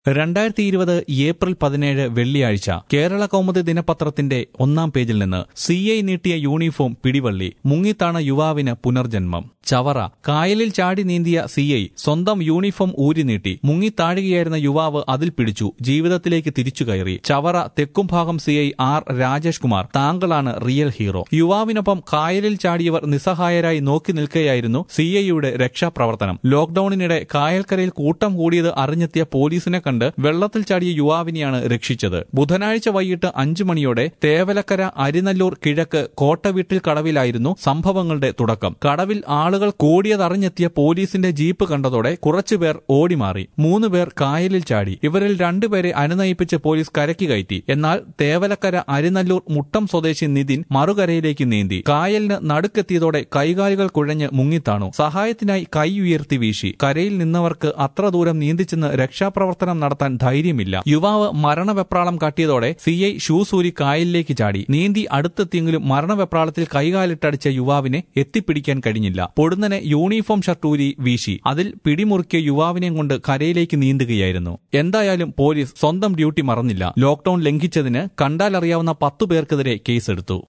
രണ്ടായിരത്തി ഇരുപത് ഏപ്രിൽ പതിനേഴ് വെള്ളിയാഴ്ച കേരള കൗമുദി ദിനപത്രത്തിന്റെ ഒന്നാം പേജിൽ നിന്ന് സി ഐ നീട്ടിയ യൂണിഫോം പിടിവള്ളി മുങ്ങിത്താണ യുവാവിന് പുനർജന്മം ചവറ കായലിൽ ചാടി നീന്തിയ സി ഐ സ്വന്തം യൂണിഫോം ഊരി നീട്ടി മുങ്ങിത്താഴുകയായിരുന്ന യുവാവ് അതിൽ പിടിച്ചു ജീവിതത്തിലേക്ക് തിരിച്ചു കയറി Chavara Thekkumbhagam C I R Rajesh Kumar താങ്കളാണ് റിയൽ ഹീറോ യുവാവിനൊപ്പം കായലിൽ ചാടിയവർ നിസ്സഹായരായി നോക്കി നിൽക്കുകയായിരുന്നു സി ഐയുടെ രക്ഷാപ്രവർത്തനം ലോക്ഡൌണിനിടെ കായൽക്കരയിൽ കൂട്ടം കൂടിയത് അറിഞ്ഞെത്തിയ പോലീസിനെ കണ്ട് വെള്ളത്തിൽ ചാടിയ യുവാവിനെയാണ് രക്ഷിച്ചത് ബുധനാഴ്ച വൈകിട്ട് അഞ്ചു മണിയോടെ തേവലക്കര അരിനല്ലൂർ കിഴക്ക് കോട്ടവീട്ടിൽ കടവിലായിരുന്നു സംഭവങ്ങളുടെ തുടക്കം കടവിൽ ആളുകൾ കൂടിയതറിഞ്ഞെത്തിയ പോലീസിന്റെ ജീപ്പ് കണ്ടതോടെ കുറച്ചുപേർ ഓടിമാറി മൂന്ന് പേർ കായലിൽ ചാടി ഇവരിൽ രണ്ടുപേരെ അനുനയിപ്പിച്ച് പോലീസ് കരയ്ക്ക് കയറ്റി എന്നാൽ തേവലക്കര അരിനല്ലൂർ മുട്ടം സ്വദേശി നിതിൻ മറുകരയിലേക്ക് നീന്തി കായലിന് നടുക്കെത്തിയതോടെ കൈകാലുകൾ കുഴഞ്ഞ് മുങ്ങിത്താണു സഹായത്തിനായി കൈ ഉയർത്തി വീശി കരയിൽ നിന്നവർക്ക് അത്ര ദൂരം നീന്തിച്ചെന്ന് രക്ഷാപ്രവർത്തനം നടത്താൻ ധൈര്യമില്ല യുവാവ് മരണവെപ്രാളം കാട്ടിയതോടെ സി ഐ ഷൂസൂരി കായലിലേക്ക് ചാടി നീന്തി അടുത്തെത്തിയെങ്കിലും മരണവെപ്രാളത്തിൽ കൈകാലിട്ടടിച്ച യുവാവിനെ എത്തിപ്പിടിക്കാൻ കഴിഞ്ഞില്ല പൊടുന്നനെ യൂണിഫോം ഷർട്ടൂരി വീശി അതിൽ പിടിമുറുക്കിയ യുവാവിനെയും കൊണ്ട് കരയിലേക്ക് നീന്തുകയായിരുന്നു എന്തായാലും പോലീസ് സ്വന്തം ഡ്യൂട്ടി മറന്നില്ല ലോക്ഡൌൺ ലംഘിച്ചതിന് കണ്ടാലറിയാവുന്ന പത്തു പേർക്കെതിരെ കേസെടുത്തു